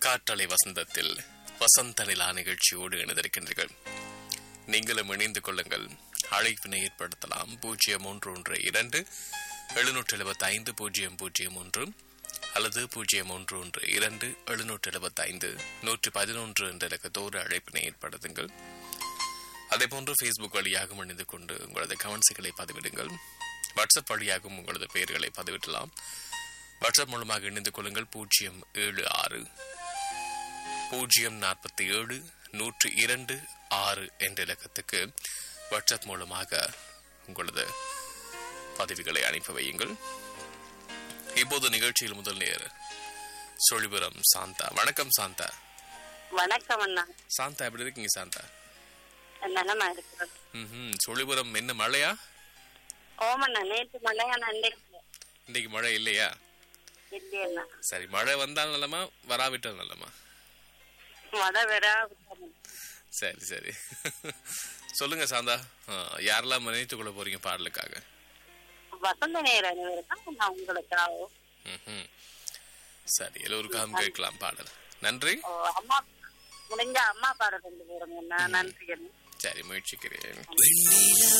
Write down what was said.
காற்றலை வசந்தத்தில் வசந்த நிலா நிகழ்ச்சியோடு இணைந்திருக்கின்றீர்கள் நீங்களும் இணைந்து கொள்ளுங்கள் அழைப்பினை ஏற்படுத்தலாம் பூஜ்ஜியம் ஒன்று ஒன்று இரண்டு எழுநூற்று எழுபத்தி ஐந்து பூஜ்ஜியம் பூஜ்ஜியம் ஒன்று அல்லது பூஜ்ஜியம் ஒன்று ஒன்று இரண்டு எழுநூற்று எழுபத்தி ஐந்து நூற்றி பதினொன்று என்ற இலக்கத்தோடு அழைப்பினை ஏற்படுத்துங்கள் அதேபோன்று ஃபேஸ்புக் வழியாகவும் இணைந்து கொண்டு உங்களது கமெண்ட்ஸுகளை பதிவிடுங்கள் வாட்ஸ்அப் வழியாகவும் உங்களது பெயர்களை பதிவிடலாம் வாட்ஸ்அப் மூலமாக இணைந்து கொள்ளுங்கள் பூஜ்ஜியம் ஏழு ஆறு பூஜ்ஜியம் நாற்பத்தி ஏழு நூற்று இரண்டு ஆறு என்ற இலக்கத்துக்கு வாட்ஸ்அப் மூலமாக உங்களது பதிவுகளை அனுப்பி வையுங்கள் இப்போது நிகழ்ச்சியில் முதல் நேர் சொழிபுரம் சாந்தா வணக்கம் சாந்தா வணக்கம் அண்ணா சாந்தா எப்படி இருக்கீங்க சாந்தா நலமா இருக்கிறது ம் சொழிபுரம் என்ன மழையா ஓமண்ணா நேற்று மழையான அன்றைக்கு இன்னைக்கு மழை இல்லையா இல்லையண்ணா சரி மழை வந்தால் நல்லமா வராவிட்டால் நல்லமா மழை வரா சரி சரி சொல்லுங்க சாந்தா ஆ, யாரெல்லாம் நினைத்துக் கொள்ள போறீங்க பாடலுக்காக வசந்த நேர அனைவருக்கும் நான் உங்களுக்காகவும் ம்ஹும். சரி எல்லோருக்காகவும் கேட்கலாம் பாடல் நன்றி ஓ, அம்மா முடிஞ்ச அம்மா பாட கொண்டு போறோங்கண்ணா நன்றி அண்ணா சரி முயற்சிக்கிறேன்